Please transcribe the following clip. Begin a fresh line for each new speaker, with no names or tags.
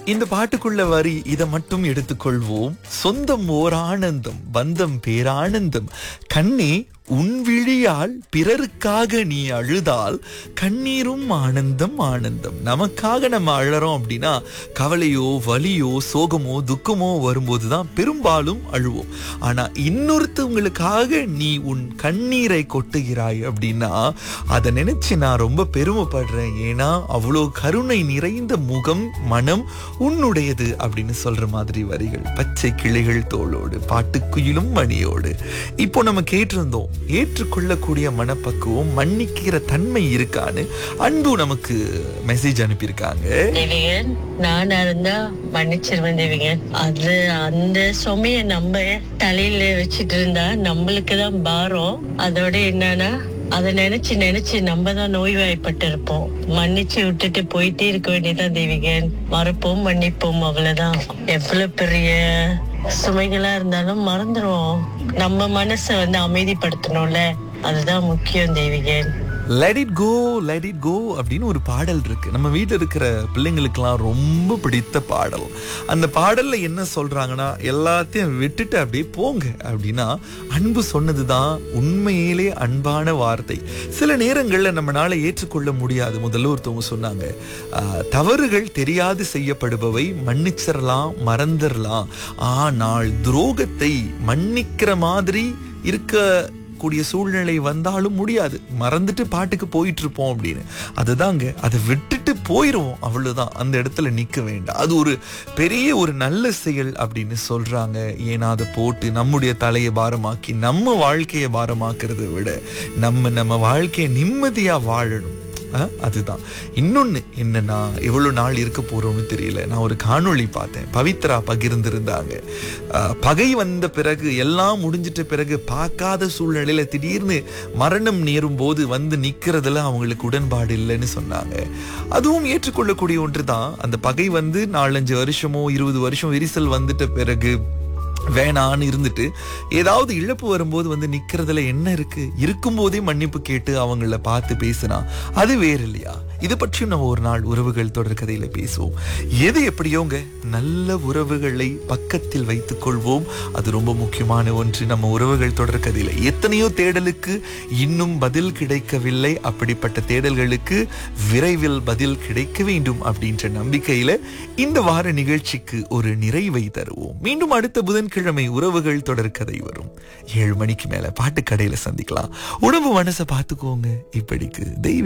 இந்த பாட்டுக்குள்ள வரி இதை மட்டும் எடுத்துக்கொள்வோம் சொந்தம் ஓர் ஆனந்தம் பந்தம் பேரானந்தம் கண்ணே உன் விழியால் பிறருக்காக நீ அழுதால் கண்ணீரும் ஆனந்தம் ஆனந்தம் நமக்காக நம்ம அழறோம் அப்படின்னா கவலையோ வலியோ சோகமோ துக்கமோ வரும்போதுதான் பெரும்பாலும் அழுவோம் ஆனா இன்னொருத்தவங்களுக்காக நீ உன் கண்ணீரை கொட்டுகிறாய் அப்படின்னா அதை நினைச்சு நான் ரொம்ப பெருமைப்படுறேன் ஏன்னா அவ்வளோ கருணை நிறைந்த முகம் மனம் உன்னுடையது அப்படின்னு சொல்ற மாதிரி வரிகள் பச்சை கிளிகள் தோளோடு பாட்டுக்குயிலும் மணியோடு இப்போ நம்ம கேட்டிருந்தோம் ஏற்றுக்கொள்ளக்கூடிய மனப்பக்குவம் மன்னிக்கிற தன்மை இருக்கான்னு அன்பு நமக்கு மெசேஜ் அனுப்பியிருக்காங்க
தேவிகன் நானா இருந்தா மன்னிச்சிருவேன் தேவிகன் அது அந்த சுமைய நம்ம தலையில வச்சிட்டு இருந்தா நம்மளுக்கு தான் பாரம் அதோட என்னன்னா அதை நினைச்சு நினைச்சு நம்ம தான் நோய்வாய்ப்பட்டு இருப்போம் மன்னிச்சு விட்டுட்டு போயிட்டே இருக்க வேண்டியதான் தேவிகன் மறப்போம் மன்னிப்போம் அவ்வளவுதான் எவ்வளவு பெரிய சுமைகளா இருந்தாலும் மறந்துருவோம் நம்ம மனசை வந்து அமைதிப்படுத்தணும்ல அதுதான் முக்கியம் தேவிகன்
let it go let it go அப்படின்னு ஒரு பாடல் இருக்கு நம்ம வீட்டில் இருக்கிற பிள்ளைங்களுக்கெல்லாம் ரொம்ப பிடித்த பாடல் அந்த பாடல்ல என்ன சொல்றாங்கன்னா எல்லாத்தையும் விட்டுட்டு அப்படியே போங்க அப்படின்னா அன்பு சொன்னதுதான் உண்மையிலே அன்பான வார்த்தை சில நேரங்கள்ல நம்மளால ஏற்றுக்கொள்ள முடியாது முதல்ல ஒருத்தவங்க சொன்னாங்க ஆஹ், தவறுகள் தெரியாது செய்யப்படுபவை மன்னிச்சிடலாம் மறந்துடலாம் ஆனால் துரோகத்தை மன்னிக்கிற மாதிரி இருக்க கூடிய சூழ்நிலை வந்தாலும் முடியாது மறந்துட்டு பாட்டுக்கு போயிட்டு இருப்போம் அப்படின்னு அதுதாங்க அதை விட்டுட்டு போயிடுவோம் அவ்வளவுதான் அந்த இடத்துல நிக்க வேண்டாம் அது ஒரு பெரிய ஒரு நல்ல செயல் அப்படின்னு சொல்றாங்க ஏன்னா அதை போட்டு நம்முடைய தலையை பாரமாக்கி நம்ம வாழ்க்கையை பாரமாக்குறதை விட நம்ம நம்ம வாழ்க்கையை நிம்மதியா வாழணும் அஹ், அதுதான் இன்னொன்னு என்னன்னா எவ்வளவு நாள் இருக்க போறோம்னு தெரியல நான் ஒரு காணொளி பார்த்தேன் பவித்ரா பகிர்ந்திருந்தாங்க அஹ், பகை வந்த பிறகு எல்லாம் முடிஞ்சிட்ட பிறகு பார்க்காத சூழ்நிலையில திடீர்னு மரணம் நேரும் போது வந்து நிக்கிறதுல அவங்களுக்கு உடன்பாடு இல்லைன்னு சொன்னாங்க அதுவும் ஏற்றுக்கொள்ளக்கூடிய ஒன்றுதான் அந்த பகை வந்து நாலஞ்சு வருஷமோ இருபது வருஷம் விரிசல் வந்துட்ட பிறகு வேணான்னு இருந்துட்டு ஏதாவது இழப்பு வரும்போது வந்து நிக்கிறதுல என்ன இருக்கு இருக்கும்போதே மன்னிப்பு கேட்டு அவங்கள பார்த்து பேசினா அது வேறு இல்லையா இது பற்றியும் நம்ம ஒரு நாள் உறவுகள் தொடர் கதையில பேசுவோம் எது எப்படியோங்க நல்ல உறவுகளை பக்கத்தில் வைத்துக் கொள்வோம் அது ரொம்ப முக்கியமான ஒன்று நம்ம உறவுகள் தொடர் கதையில எத்தனையோ தேடலுக்கு இன்னும் பதில் கிடைக்கவில்லை அப்படிப்பட்ட தேடல்களுக்கு விரைவில் பதில் கிடைக்க வேண்டும் அப்படின்ற நம்பிக்கையில இந்த வார நிகழ்ச்சிக்கு ஒரு நிறைவை தருவோம் மீண்டும் அடுத்த புதன்கிழமை உறவுகள் தொடர் கதை வரும் ஏழு மணிக்கு மேல பாட்டுக்கடையில சந்திக்கலாம் உணவு மனசை பார்த்துக்கோங்க இப்படிக்கு தெய்வ